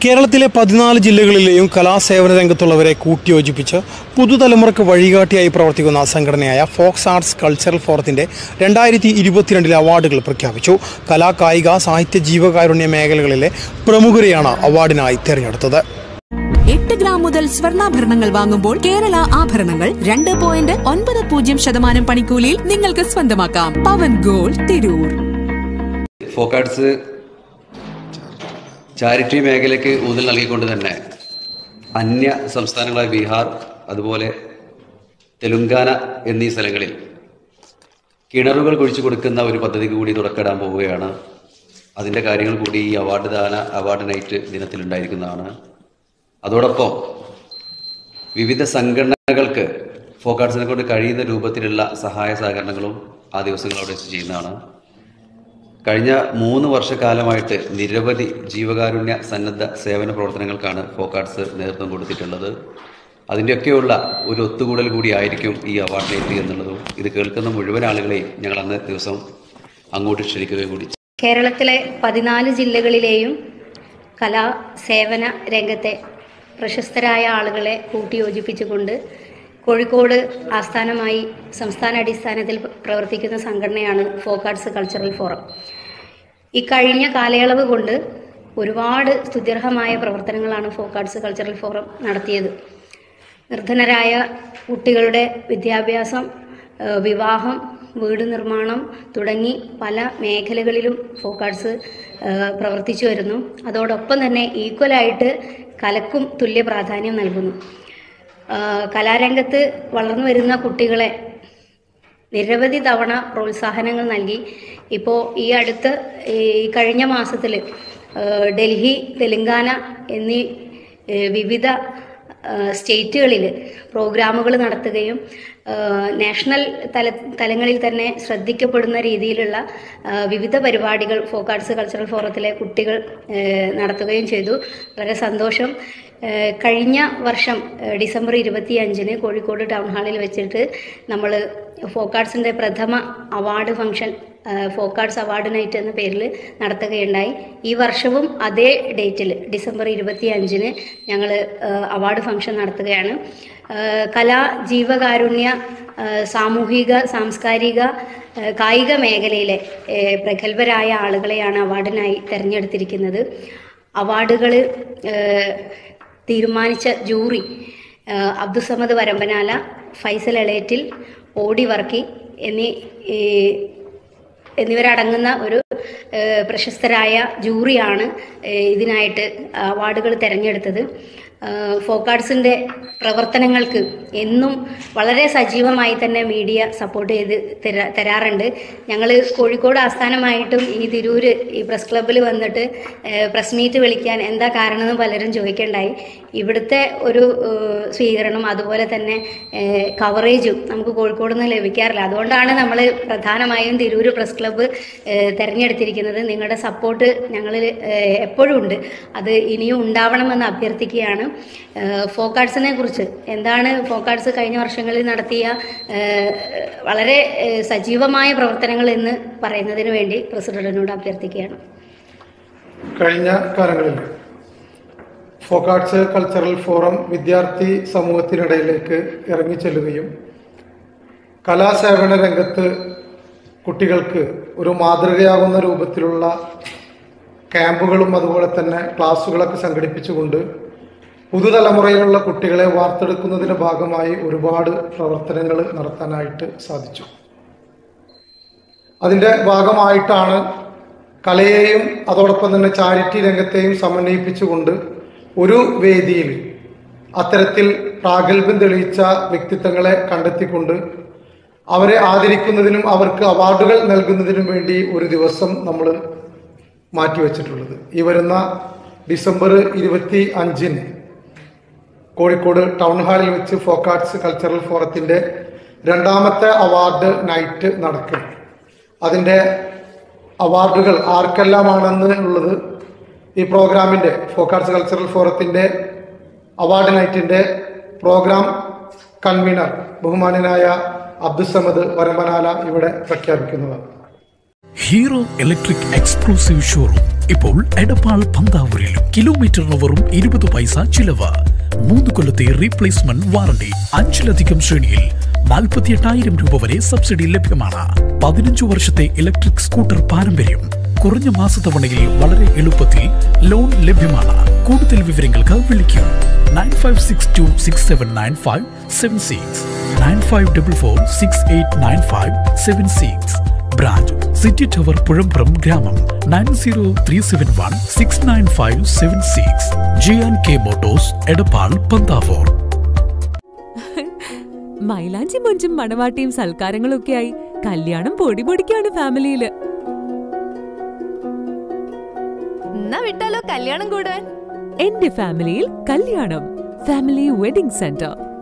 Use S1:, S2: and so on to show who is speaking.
S1: കേരളത്തിലെ പതിനാല് ജില്ലകളിലെയും കലാസേവന രംഗത്തുള്ളവരെ കൂട്ടിയോജിപ്പിച്ച് പുതുതലമുറക്ക് വഴികാട്ടിയായി പ്രവർത്തിക്കുന്ന സംഘടനയായ ഫോക്സ് ആർട്സ് കൾച്ചറൽ ഫോറത്തിന്റെ രണ്ടായിരത്തി ഇരുപത്തിരണ്ടിലെ അവാർഡുകൾ പ്രഖ്യാപിച്ചു കലാ കായിക സാഹിത്യ ജീവകാരുണ്യ മേഖലകളിലെ പ്രമുഖരെയാണ് അവാർഡിനായി തിരഞ്ഞെടുത്തത്
S2: എട്ട് ഗ്രാം മുതൽ സ്വർണ്ണാഭരണങ്ങൾ വാങ്ങുമ്പോൾ കേരള ആഭരണങ്ങൾ രണ്ട് പോയിന്റ് ഒൻപത് പൂജ്യം ശതമാനം പണിക്കൂലിയിൽ നിങ്ങൾക്ക് സ്വന്തമാക്കാം പവൻ ഗോൾഡ് തിരൂർ
S3: ഫോക്കാർട്സ് ചാരിറ്റി മേഖലയ്ക്ക് ഊന്നൽ നൽകിക്കൊണ്ട് തന്നെ അന്യ സംസ്ഥാനങ്ങളായ ബീഹാർ അതുപോലെ തെലുങ്കാന എന്നീ സ്ഥലങ്ങളിൽ കിണറുകൾ കുഴിച്ചു കൊടുക്കുന്ന ഒരു പദ്ധതിക്ക് കൂടി തുടക്കമിടാൻ പോവുകയാണ് അതിൻ്റെ കാര്യങ്ങൾ കൂടി ഈ അവാർഡ് ദാന അവാർഡ് നൈറ്റ് ദിനത്തിലുണ്ടായിരിക്കുന്നതാണ് അതോടൊപ്പം വിവിധ സംഘടനകൾക്ക് ഫോക്കാർട്സിനെ കൊണ്ട് കഴിയുന്ന രൂപത്തിലുള്ള സഹായ സഹകരണങ്ങളും ആ ദിവസങ്ങളോടെ വെച്ച് ചെയ്യുന്നതാണ് കഴിഞ്ഞ മൂന്ന് വർഷക്കാലമായിട്ട് നിരവധി ജീവകാരുണ്യ സന്നദ്ധ സേവന പ്രവർത്തനങ്ങൾക്കാണ് ഫോക്കാർട്സ് നേതൃത്വം കൊടുത്തിട്ടുള്ളത് അതിൻ്റെയൊക്കെയുള്ള ഒരു ഒത്തുകൂടൽ കൂടിയായിരിക്കും ഈ അവാർഡ് നൈറ്റ് എന്നുള്ളതും ഇത് കേൾക്കുന്ന മുഴുവൻ ആളുകളെയും ഞങ്ങൾ അന്ന് ദിവസം അങ്ങോട്ട് ക്ഷണിക്കുകയും കൂടി
S4: കേരളത്തിലെ പതിനാല് ജില്ലകളിലെയും കലാ സേവന രംഗത്തെ പ്രശസ്തരായ ആളുകളെ കൂട്ടിയോജിപ്പിച്ചുകൊണ്ട് കോഴിക്കോട് ആസ്ഥാനമായി സംസ്ഥാന അടിസ്ഥാനത്തിൽ പ്രവർത്തിക്കുന്ന സംഘടനയാണ് ഫോക്കാർട്സ് കൾച്ചറൽ ഫോറം ഈ കഴിഞ്ഞ കാലയളവ് കൊണ്ട് ഒരുപാട് സ്തുത്യർഹമായ പ്രവർത്തനങ്ങളാണ് ഫോക്കാർട്സ് കൾച്ചറൽ ഫോറം നടത്തിയത് നിർധനരായ കുട്ടികളുടെ വിദ്യാഭ്യാസം ഏഹ് വിവാഹം വീട് നിർമ്മാണം തുടങ്ങി പല മേഖലകളിലും ഫോക്കാർട്സ് ഏഹ് പ്രവർത്തിച്ചു വരുന്നു അതോടൊപ്പം തന്നെ ഈക്വലായിട്ട് കലക്കും തുല്യ പ്രാധാന്യം നൽകുന്നു ഏഹ് കലാരംഗത്ത് വളർന്നു വരുന്ന കുട്ടികളെ നിരവധി തവണ പ്രോത്സാഹനങ്ങൾ നൽകി ഇപ്പോൾ ഈ അടുത്ത് ഈ കഴിഞ്ഞ മാസത്തിൽ ഡൽഹി തെലങ്കാന എന്നീ ഏഹ് വിവിധ സ്റ്റേറ്റുകളിൽ പ്രോഗ്രാമുകൾ നടത്തുകയും ഏഹ് നാഷണൽ തല തലങ്ങളിൽ തന്നെ ശ്രദ്ധിക്കപ്പെടുന്ന രീതിയിലുള്ള ഏഹ് വിവിധ പരിപാടികൾ ഫോക്കാർട്സ് കൾച്ചറൽ ഫോറത്തിലെ കുട്ടികൾ ഏഹ് നടത്തുകയും ചെയ്തു വളരെ സന്തോഷം ഏഹ് കഴിഞ്ഞ വർഷം ഏഹ് ഡിസംബർ ഇരുപത്തി അഞ്ചിന് കോഴിക്കോട് ടൗൺ ഹാളിൽ വെച്ചിട്ട് നമ്മൾ ഫോക്കാർട്സിൻ്റെ പ്രഥമ award function Fokarts award night എന്ന പേരിൽ നടത്തുകയുണ്ടായി ഈ വർഷവും അതേ ഡേറ്റിൽ ഡിസംബർ ഇരുപത്തി അഞ്ചിന് ഞങ്ങൾ അവാർഡ് ഫംഗ്ഷൻ നടത്തുകയാണ് ഏഹ് കലാ ജീവകാരുണ്യ ഏഹ് സാമൂഹിക സാംസ്കാരിക ഏഹ് കായിക മേഖലയിലെ ഏഹ് പ്രഗത്ഭരായ ആളുകളെയാണ് അവാർഡിനായി തിരഞ്ഞെടുത്തിരിക്കുന്നത് അവാർഡുകൾ തീരുമാനിച്ച ജൂറി ഏഹ് അബ്ദുസമദ് വരമ്പനാല ഫൈസൽ എളേറ്റിൽ ഓടി വർക്കി എന്നീ ഈ എന്നിവരടങ്ങുന്ന ഒരു ഏഹ് പ്രശസ്തരായ ജൂറിയാണ് ഏഹ് ഇതിനായിട്ട് അവാർഡുകൾ തിരഞ്ഞെടുത്തത് ഏഹ് ഫോക്കാർട്സിൻ്റെ പ്രവർത്തനങ്ങൾക്ക് എന്നും വളരെ സജീവമായി തന്നെ മീഡിയ സപ്പോർട്ട് ചെയ്ത് തരാ തരാറുണ്ട് ഞങ്ങൾ കോഴിക്കോട് ആസ്ഥാനമായിട്ടും ഈ തിരൂര് ഈ പ്രസ് ക്ലബ്ബിൽ വന്നിട്ട് ഏഹ് പ്രസ് മീറ്റ് വിളിക്കാൻ എന്താ കാരണമെന്ന് പലരും ചോദിക്കണ്ടായി ഇവിടുത്തെ ഒരു ഏഹ് സ്വീകരണം അതുപോലെ തന്നെ ഏഹ് കവറേജും നമുക്ക് കോഴിക്കോട് നിന്ന് ലഭിക്കാറില്ല അതുകൊണ്ടാണ് നമ്മൾ പ്രധാനമായും തിരൂര് പ്രസ് ക്ലബ്ബ് ഏഹ് തിരഞ്ഞെടുത്തിരിക്കുന്നത് നിങ്ങളുടെ സപ്പോർട്ട് ഞങ്ങളിൽ ഏഹ് എപ്പോഴും ഉണ്ട് അത് ഇനിയും ഉണ്ടാവണമെന്ന് അഭ്യർത്ഥിക്കുകയാണ് ഏഹ് ഫോക്കാർട്സിനെ കുറിച്ച് എന്താണ് ഫോക്കാർട്സ് കഴിഞ്ഞ വർഷങ്ങളിൽ നടത്തിയ ഏഹ് വളരെ ഏഹ് സജീവമായ പ്രവർത്തനങ്ങൾ എന്ന് പറയുന്നതിന് വേണ്ടി പ്രസിഡന്റിനോട് അഭ്യർത്ഥിക്കുകയാണ്
S5: കഴിഞ്ഞ കാലങ്ങളിൽ ഫോക്കാർട്സ് കൾച്ചറൽ ഫോറം വിദ്യാർത്ഥി സമൂഹത്തിനിടയിലേക്ക് ഇറങ്ങിച്ചെല്ലുകയും കലാസേവന രംഗത്ത് കുട്ടികൾക്ക് ഒരു മാതൃകയാകുന്ന രൂപത്തിലുള്ള ക്യാമ്പുകളും അതുപോലെ തന്നെ ക്ലാസ്സുകളൊക്കെ സംഘടിപ്പിച്ചുകൊണ്ട് പുതുതലമുറയിലുള്ള കുട്ടികളെ വാർത്തെടുക്കുന്നതിൻ്റെ ഭാഗമായി ഒരുപാട് പ്രവർത്തനങ്ങൾ നടത്താനായിട്ട് സാധിച്ചു അതിൻ്റെ ഭാഗമായിട്ടാണ് കലയെയും അതോടൊപ്പം തന്നെ ചാരിറ്റി രംഗത്തെയും സമന്വയിപ്പിച്ചുകൊണ്ട് ഒരു വേദിയിൽ അത്തരത്തിൽ പ്രാഗൽഭ്യം തെളിയിച്ച വ്യക്തിത്വങ്ങളെ കണ്ടെത്തിക്കൊണ്ട് അവരെ ആദരിക്കുന്നതിനും അവർക്ക് അവാർഡുകൾ നൽകുന്നതിനും വേണ്ടി ഒരു ദിവസം നമ്മൾ മാറ്റിവെച്ചിട്ടുള്ളത് ഈ വരുന്ന ഡിസംബർ ഇരുപത്തി അഞ്ചിന് കോഴിക്കോട് ടൗൺ ഹാളിൽ വെച്ച് ഫോക്കാർട്സ് കൾച്ചറൽ ഫോറത്തിൻ്റെ രണ്ടാമത്തെ അവാർഡ് നൈറ്റ് നടക്കും അതിൻ്റെ അവാർഡുകൾ ആർക്കെല്ലാമാണെന്ന് ഉള്ളത് ഈ പ്രോഗ്രാമിൻ്റെ ഫോക്കാർട്സ് കൾച്ചറൽ ഫോറത്തിൻ്റെ അവാർഡ് നൈറ്റിൻ്റെ പ്രോഗ്രാം കൺവീനർ ബഹുമാനനായ അബ്ദുസമദ് വരമ്പനാല ഇവിടെ പ്രഖ്യാപിക്കുന്നതാണ്
S6: ഹീറോ ഇലക്ട്രിക് എക്സ്ക്ലൂസീവ് ഷോറൂം ഇപ്പോൾ എടപ്പാൾ പന്താവൂരിലും കിലോമീറ്ററിന് വെറും ഇരുപത് പൈസ ചിലവ് മൂന്ന് കൊല്ലത്തെ റീപ്ലേസ്മെന്റ് വാറണ്ടി അഞ്ചിലധികം ശ്രേണിയിൽ നാൽപ്പത്തിയെട്ടായിരം രൂപ വരെ സബ്സിഡി ലഭ്യമാണ് പതിനഞ്ചു വർഷത്തെ ഇലക്ട്രിക് സ്കൂട്ടർ പാരമ്പര്യം കുറഞ്ഞ മാസത്തവണയിൽ വളരെ എളുപ്പത്തിൽ ലോൺ ലഭ്യമാണ് കൂടുതൽ വിവരങ്ങൾക്ക് വിളിക്കൂ nine five six two six seven nine five seven six nine five double four six eight nine five seven six branch city tower Puzhampuram ഗ്രാമം nine zero three seven one six nine five seven six G and K motors Edappal Panthavoor
S7: മൈലാഞ്ചി മൊഞ്ചും മണവാട്ടിയും സൽക്കാരങ്ങളും ഒക്കെയായി കല്യാണം പൊടി പൊടിക്കാണ് ഫാമിലിയില്
S8: എന്നാ വിട്ടാലോ കല്യാണം കൂടാൻ
S7: എന്റെ ഫാമിലിയിൽ കല്യാണം ഫാമിലി വെഡിംഗ് സെന്റർ